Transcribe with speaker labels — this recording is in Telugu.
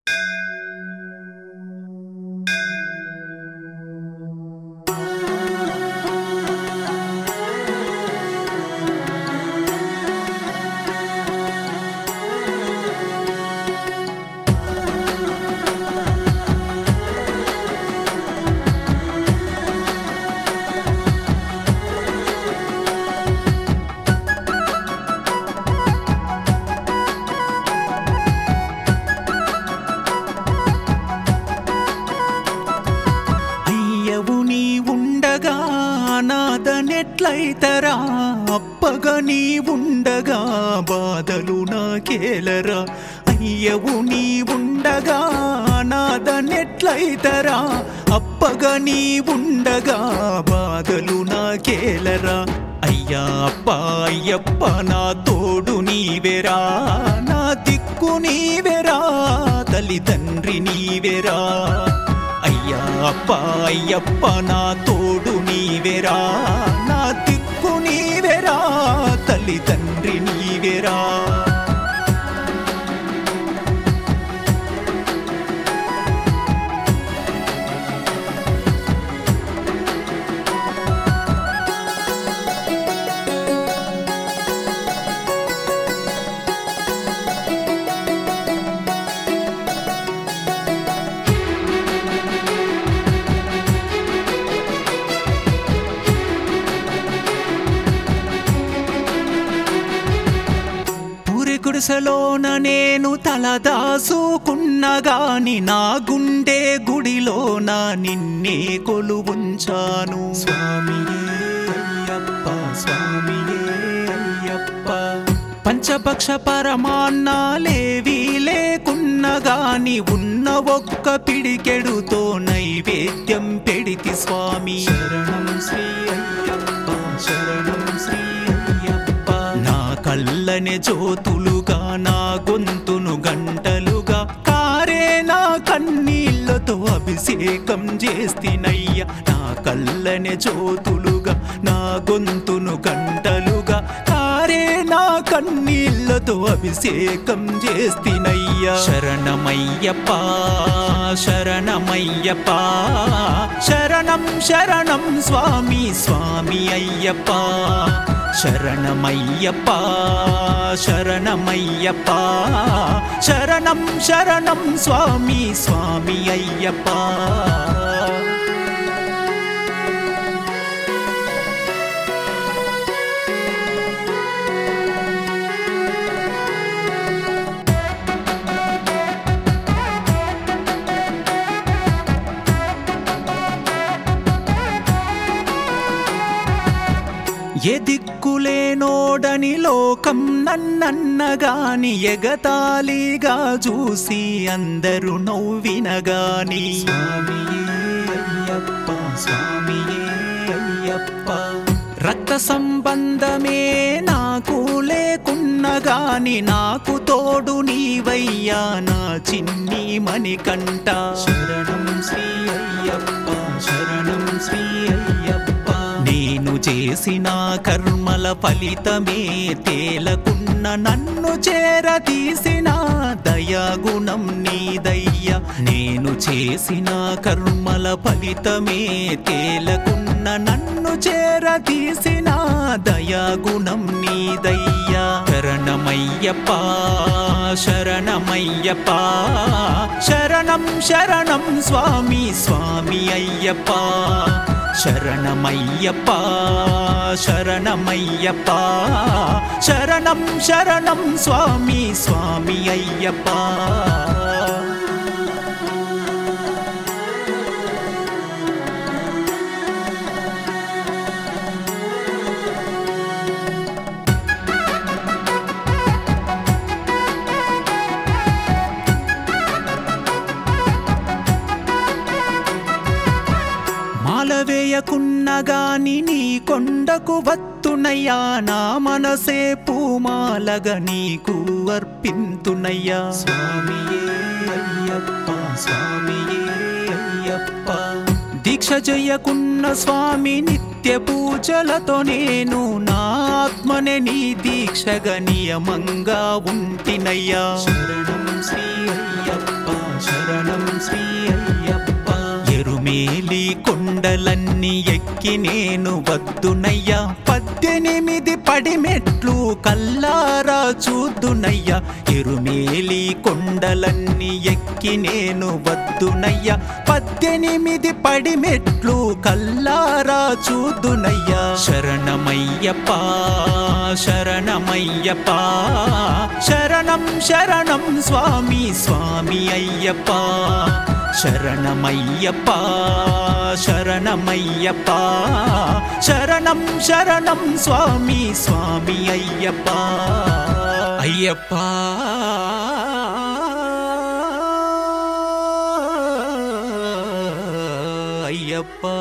Speaker 1: అయ్యవు నీ ఉండగా నాదనెట్లయితరా అప్పగా నీ ఉండగా బాధలు నాకేలరా అయ్యవు నీ ఉండగా నాదనెట్లయితరా అప్పగా నీ ఉండగా బాధలు నాకేలరా అయ్యా అప్ప అయ్యప్ప నా తోడు నీవెరా నా దిక్కు నీవెరా తల్లిదండ్రి నీవెరా అయ్యా అప్ప అయ్యప్ప నా తోడు నీవెరా నా దిక్కు నీవెరా తల్లిదండ్రి నీవెరా పూరి గుడిసెలోన నేను తలదాసుకున్నగాని నా గుండె గుడిలోన నిన్నే కొలువుంచాను స్వామియే అయ్యప్ప స్వామియే అయ్యప్ప పంచపక్ష పరమాన్నాలేవి లేకున్నగాని ఉన్న ఒక్క పిడికెడుతో నైవేద్యం పెడితి స్వామి శరణం శ్రీ అయ్యప్ప శరణం శ్రీ అయ్యప్ప నా కళ్ళనే జ్యోతులుగా నా గొంతును గంటలుగా కారే నా కన్నీళ్లతో అభిషేకం చేస్తినయ్య నా కళ్ళనే జ్యోతులుగా నా గొంతును గంటలుగా కారే నా కన్నీళ్లతో అభిషేకం చేస్తినయ్య శరణమయ్యప్ప శరణమయ్యప్ప శరణం శరణం స్వామి స్వామి అయ్యప్ప శరణమయ్యప్ప శరణమయ్యప్ప శరణం శరణం స్వామి స్వామి అయ్యప్ప ఏ దిక్కులేనోడని లోకం నన్నన్నగాని ఎగతాళిగా చూసి అందరూ నవ్వినగాని స్వామియే అయ్యప్ప స్వామియే అయ్యప్ప రక్త సంబంధమే నాకు లేకున్నగాని నాకు తోడు నీవయ్యా నా చిన్ని మణికంట శరణం శ్రీ అయ్యప్ప శరణం శ్రీ అయ్యప్ప నేను చేసిన కర్మల ఫలితమే తేలకున్న నన్ను చేరతీసిన దయాగుణం నీదయ్య నేను చేసిన కర్మల ఫలితమే తేలకున్న నన్ను చేరతీసిన దయాగుణం నీదయ్యా శరణమయ్యప్ప శరణమయ్యప్ప శరణం శరణం స్వామి స్వామి అయ్యప్ప శరణమయ్యప్ప శరణమయ్యప్ప శరణం శరణం స్వామి స్వామి అయ్యప్ప మాల వేయకున్నగాని నీ కొండకు వత్తునయ్యా నా మనసే పూమాలగా నీకు అర్పింతునయ్యా స్వామియే అయ్యప్ప స్వామియే అయ్యప్ప దీక్ష చెయ్యకున్న స్వామి నిత్య పూజలతో నేను నా ఆత్మనే నీ దీక్షగా నియమంగా ఉంటినయ్యా శరణం శ్రీ అయ్యప్ప కొండలన్నీ ఎక్కి నేను వద్దునయ్యా పద్దెనిమిది పడిమెట్లు కల్లారా చూద్దునయ్యా ఎరుమేలి కొండలన్నీ ఎక్కి నేను వద్దునయ్యా పద్దెనిమిది పడిమెట్లు కల్లారా చూద్దునయ్యా శరణమయ్యప్ప శరణమయ్యప్ప శరణం శరణం స్వామి స్వామి అయ్యప్ప శరణమయ్యప్ప శరణమయ్యప్ప శరణం శరణం స్వామి స్వామి అయ్యప్ప అయ్యప్ప అయ్యప్ప